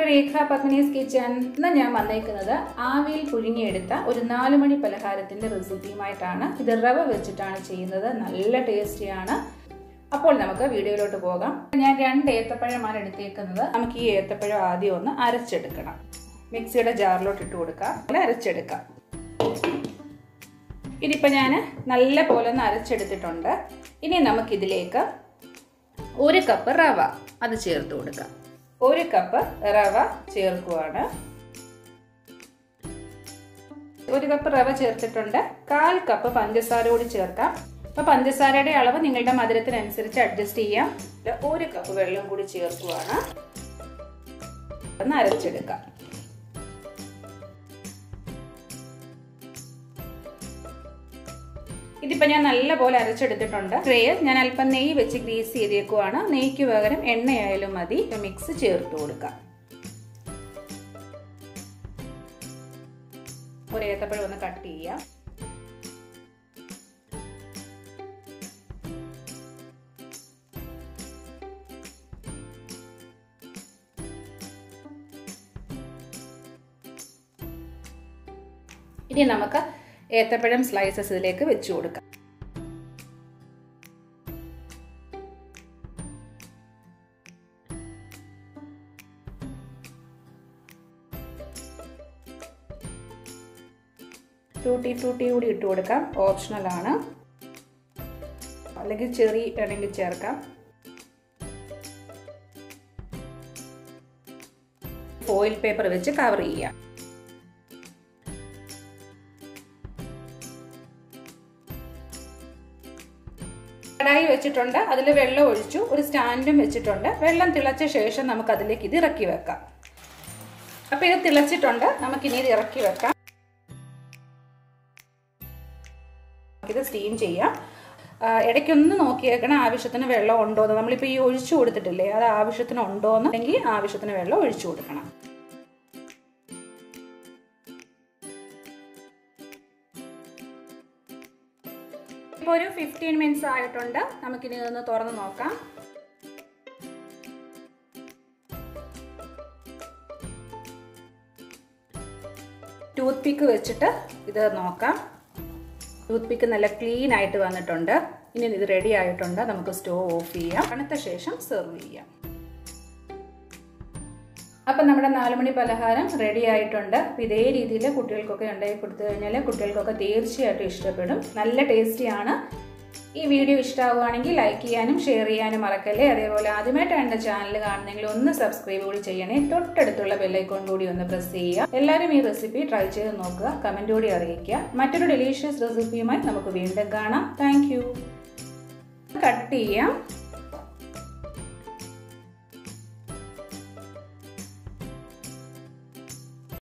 രേഖ പത്മിനീസ് kitchen ഇന്ന് ഞാൻ വന്നേക്കുന്നത് ആവിയിൽ പുഴുങ്ങിയെടുത്ത ഒരു നാല് മണി പലഹാരത്തിന്റെ റെസിപ്പിയുമായിട്ടാണ് ഇത് റവ വെച്ചിട്ടാണ് ചെയ്യുന്നത് നല്ല ടേസ്റ്റിയാണ് അപ്പോൾ നമുക്ക് വീഡിയോയിലോട്ട് പോകാം ഞാൻ രണ്ട് ഏത്തപ്പഴമാണ് എടുത്തേക്കുന്നത് നമുക്ക് ഈ ഏത്തപ്പഴം ആദ്യം ഒന്ന് അരച്ചെടുക്കണം മിക്സിയുടെ ജാറിലോട്ട് ഇട്ട് കൊടുക്കാം അല്ല അരച്ചെടുക്കാം ഇതിപ്പോൾ ഞാൻ നല്ല പോലെ ഒന്ന് അരച്ചെടുത്തിട്ടുണ്ട് ഇനി നമുക്കിതിലേക്ക് ഒരു കപ്പ് റവ അത് ചേർത്ത് കൊടുക്കാം ഒരു കപ്പ് റവ ചേർക്കുവാണ് ഒരു കപ്പ് റവ ചേർത്തിട്ടുണ്ട് കാൽ കപ്പ് പഞ്ചസാര കൂടി ചേർക്കാം അപ്പൊ പഞ്ചസാരയുടെ അളവ് നിങ്ങളുടെ മധുരത്തിനനുസരിച്ച് അഡ്ജസ്റ്റ് ചെയ്യാം ഒരു കപ്പ് വെള്ളം കൂടി ചേർക്കുവാണ് ഒന്ന് അരച്ചെടുക്കാം ഇതിപ്പോൾ ഞാൻ നല്ല പോലെ അരച്ചെടുത്തിട്ടുണ്ട് ട്രേയിൽ ഞാൻ അല്പം നെയ്യ് വെച്ച് ഗ്രീസ് ചെയ്തേക്കുവാണ് നെയ്ക്ക് പകരം എണ്ണയായാലും മതി മിക്സ് ചേർത്ത് കൊടുക്കാം ഒരു ഏത്തപ്പഴം ഒന്ന് കട്ട് ചെയ്യാം ഇനി നമുക്ക് ഏത്തപ്പഴം സ്ലൈസസ് ഇതിലേക്ക് വെച്ചു കൊടുക്കാം ടൂട്ടി ഫ്രൂട്ടി കൂടി ഇട്ട് കൊടുക്കാം ഓപ്ഷണൽ ആണ് അല്ലെങ്കിൽ ചെറി വേണമെങ്കിൽ ചേർക്കാം ഫോയിൽ പേപ്പർ വെച്ച് കവർ ചെയ്യാം കടായി വെച്ചിട്ടുണ്ട് അതിൽ വെള്ളം ഒഴിച്ചു ഒരു സ്റ്റാൻഡും വെച്ചിട്ടുണ്ട് വെള്ളം തിളച്ച ശേഷം നമുക്ക് അതിലേക്ക് ഇത് ഇറക്കി വെക്കാം അപ്പോൾ ഇത് തിളച്ചിട്ടുണ്ട് നമുക്കിനി ഇത് ഇറക്കി വെക്കാം ഇത് സ്റ്റീം ചെയ്യാം ഇടയ്ക്കൊന്ന് നോക്കിയേക്കണം ആവശ്യത്തിന് വെള്ളം ഉണ്ടോ എന്ന് നമ്മളിപ്പോൾ ഈ ഒഴിച്ചു കൊടുത്തിട്ടില്ലേ അത് ആവശ്യത്തിന് ഉണ്ടോ എന്ന് അല്ലെങ്കിൽ ആവശ്യത്തിന് വെള്ളം ഒഴിച്ചു കൊടുക്കണം ഇപ്പോൾ ഒരു ഫിഫ്റ്റീൻ മിനിറ്റ്സ് ആയിട്ടുണ്ട് നമുക്കിനി ഇതൊന്ന് തുറന്ന് നോക്കാം ടൂത്ത് പിക്ക് വെച്ചിട്ട് ഇത് നോക്കാം ടൂത്ത് പിക്ക് നല്ല ക്ലീൻ ആയിട്ട് വന്നിട്ടുണ്ട് ഇനി ഇത് റെഡി ആയിട്ടുണ്ട് നമുക്ക് സ്റ്റോവ് ഓഫ് ചെയ്യാം തണുത്ത ശേഷം സെർവ് ചെയ്യാം അപ്പം നമ്മുടെ നാലുമണി പലഹാരം റെഡി ആയിട്ടുണ്ട് അപ്പം ഇതേ രീതിയിൽ കുട്ടികൾക്കൊക്കെ ഉണ്ടാക്കി കൊടുത്തു കഴിഞ്ഞാൽ കുട്ടികൾക്കൊക്കെ തീർച്ചയായിട്ടും ഇഷ്ടപ്പെടും നല്ല ടേസ്റ്റിയാണ് ഈ വീഡിയോ ഇഷ്ടമാവുകയാണെങ്കിൽ ലൈക്ക് ചെയ്യാനും ഷെയർ ചെയ്യാനും മറക്കല്ലേ അതേപോലെ ആദ്യമായിട്ടാണ് എൻ്റെ ചാനൽ കാണുന്നെങ്കിൽ ഒന്ന് സബ്സ്ക്രൈബ് കൂടി ചെയ്യണേ തൊട്ടടുത്തുള്ള ബെല്ലൈക്കോൺ കൂടി ഒന്ന് പ്രസ് ചെയ്യുക എല്ലാവരും ഈ റെസിപ്പി ട്രൈ ചെയ്ത് നോക്കുക കമൻറ്റ് കൂടി അറിയിക്കുക മറ്റൊരു ഡെലീഷ്യസ് റെസിപ്പിയുമായി നമുക്ക് വീണ്ടും കാണാം താങ്ക് കട്ട് ചെയ്യാം